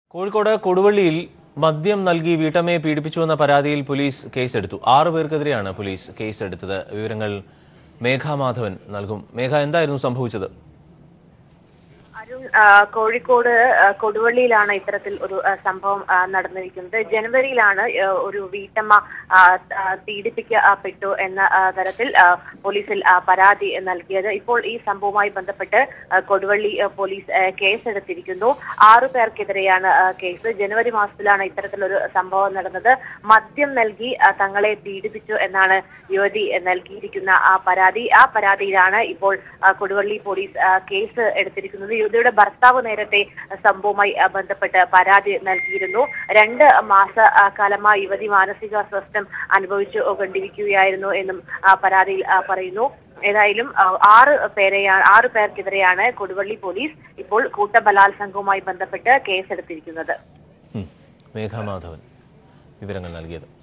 കോഴിക്കോട് കൊടുവള്ളിയിൽ മദ്യം നൽകി വീട്ടമ്മയെ പീഡിപ്പിച്ചുവെന്ന പരാതിയിൽ പോലീസ് കേസെടുത്തു ആറു പേർക്കെതിരെയാണ് പോലീസ് കേസെടുത്തത് വിവരങ്ങൾ മേഘാമാധവൻ നൽകും മേഘ എന്തായിരുന്നു സംഭവിച്ചത് അരുൺ ആ, കോഴിക്കോട് ആ, കൊടുവള്ളിയിലാണ് ഇത്തരത്തിൽ ഒരു ആ, സംഭവം ആ, നടന്നിരിക്കുന്നത് ജനുവരിയിലാണ് ആ, ഒരു വീട്ടമ്മ ആ, ആ, പീഡിപ്പിക്കപ്പെട്ടു എന്ന ആ, തരത്തിൽ ആ, പോലീസിൽ ആ, പരാതി നൽകിയത് ഇപ്പോൾ ഈ സംഭവവുമായി ബന്ധപ്പെട്ട് ആ, കൊടുവള്ളി ആ, പോലീസ് ആ, കേസെടുത്തിരിക്കുന്നു ആറു പേർക്കെതിരെയാണ് ആ, കേസ് ജനുവരി മാസത്തിലാണ് ഇത്തരത്തിലൊരു സംഭവം നടന്നത് മദ്യം നൽകി ആ, തങ്ങളെ പീഡിപ്പിച്ചു എന്നാണ് യുവതി നൽകിയിരിക്കുന്ന ആ പരാതി ആ പരാതിയിലാണ് ഇപ്പോൾ ആ, കൊടുവള്ളി പോലീസ് ആ, കേസ് എടുത്തിരിക്കുന്നത് യുവതിയുടെ ഭർത്താവ് നേരത്തെ സംഭവവുമായി ആ, ബന്ധപ്പെട്ട് പരാതി നൽകിയിരുന്നു രണ്ട് മാസ ആ, കാലമായി യുവതി മാനസികാസ്വാസ്ഥ്യം അനുഭവിച്ചു കൊണ്ടിരിക്കുകയായിരുന്നു എന്നും ആ, പരാതിയിൽ ആ, പറയുന്നു ഏതായാലും ആ, ആറ് പേരെയാണ് ആറ് പേർക്കെതിരെയാണ് കൊടുവള്ളി പോലീസ് ഇപ്പോൾ കൂട്ടബലാത്സംഗവുമായി ബന്ധപ്പെട്ട് കേസെടുത്തിരിക്കുന്നത് ഉം. മേഘാമാധവൻ വിവരങ്ങൾ നൽകിയത്